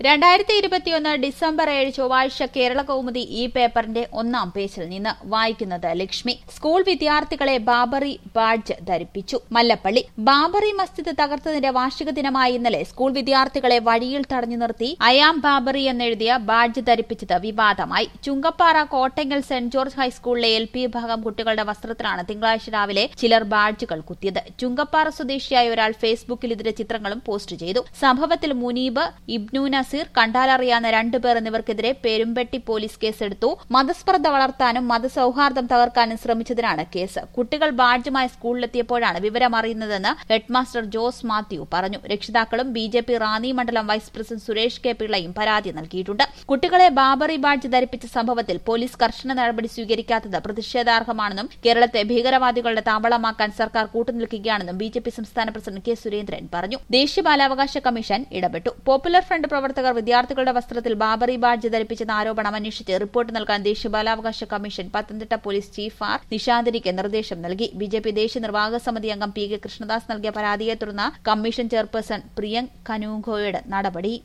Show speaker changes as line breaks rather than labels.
രണ്ടായിരത്തി ഇരുപത്തിയൊന്ന് ഡിസംബർ ഏഴ് ചൊവ്വാഴ്ച കേരള കൗമുദി ഈ പേപ്പറിന്റെ ഒന്നാം പേജിൽ നിന്ന് വായിക്കുന്നത് ലക്ഷ്മി സ്കൂൾ വിദ്യാർത്ഥികളെ ബാബറി ബാഡ്ജ് ധരിപ്പിച്ചു മല്ലപ്പള്ളി ബാബറി മസ്ജിദ് തകർത്തതിന്റെ വാർഷിക ദിനമായ ഇന്നലെ സ്കൂൾ വിദ്യാർത്ഥികളെ വഴിയിൽ തടഞ്ഞു നിർത്തി അയാം ബാബറി എന്നെഴുതിയ ബാഡ്ജ് ധരിപ്പിച്ചത് വിവാദമായി ചുങ്കപ്പാറ കോട്ടങ്ങൽ സെന്റ് ജോർജ് ഹൈസ്കൂളിലെ എൽ പി വിഭാഗം കുട്ടികളുടെ വസ്ത്രത്തിലാണ് തിങ്കളാഴ്ച രാവിലെ ചിലർ ബാഡ്ജുകൾ കുത്തിയത് ചുങ്കപ്പാറ സ്വദേശിയായ ഒരാൾ ഫേസ്ബുക്കിൽ ഇതിന്റെ ചിത്രങ്ങളും പോസ്റ്റ് ചെയ്തു സംഭവത്തിൽ മുനീബ് ഇബ്നു നസീർ കണ്ടാലറിയാവുന്ന രണ്ടുപേർ എന്നിവർക്കെതിരെ പെരുമ്പെട്ടി പോലീസ് കേസെടുത്തു മതസ്പർദ്ധ വളർത്താനും മതസൌഹാർദ്ദം തകർക്കാനും ശ്രമിച്ചതിനാണ് കേസ് കുട്ടികൾ ബാഡ്ജുമായി സ്കൂളിലെത്തിയപ്പോഴാണ് വിവരം അറിയുന്നതെന്ന് ഹെഡ്മാസ്റ്റർ ജോസ് മാത്യു പറഞ്ഞു രക്ഷിതാക്കളും ബി ജെ പി റാന്നി മണ്ഡലം വൈസ് പ്രസിഡന്റ് സുരേഷ് കെ പിള്ളയും പരാതി നൽകിയിട്ടുണ്ട് കുട്ടികളെ ബാബറി ബാഡ്ജ് ധരിപ്പിച്ച സംഭവത്തിൽ പോലീസ് കർശന നടപടി സ്വീകരിക്കാത്തത് പ്രതിഷേധാർഹമാണെന്നും കേരളത്തെ ഭീകരവാദികളുടെ താവളമാക്കാൻ സർക്കാർ കൂട്ടുനിൽക്കുകയാണെന്നും ബി ജെ പി സംസ്ഥാന പ്രസിഡന്റ് കെ സുരേന്ദ്രൻ പറഞ്ഞു ദേശീയ ബാലാവകാശ കമ്മീഷൻ ഇടപെട്ടു പോപ്പുലർ ഫ്രണ്ട് പ്രവർത്തകർ വിദ്യാർത്ഥികളുടെ വസ്ത്രത്തിൽ ബാബറി ബാഡ്ജ് ധരിപ്പിച്ചെന്ന ആരോപണം അന്വേഷിച്ച് റിപ്പോർട്ട് നൽകാൻ ദേശീയ ബാലാവകാശ commission Pathanamthitta police chief R നിശാന്തിനിക്ക് നിർദ്ദേശം നൽകി ബി ജെ പി ദേശീയ നിർവാഹക സമിതി അംഗം പി കെ കൃഷ്ണദാസ് നൽകിയ പരാതിയെ തുടർന്ന് കമ്മീഷൻ ചെയർപേഴ്സൺ പ്രിയങ്ക് കനൂങ്കോയുടെ നടപടി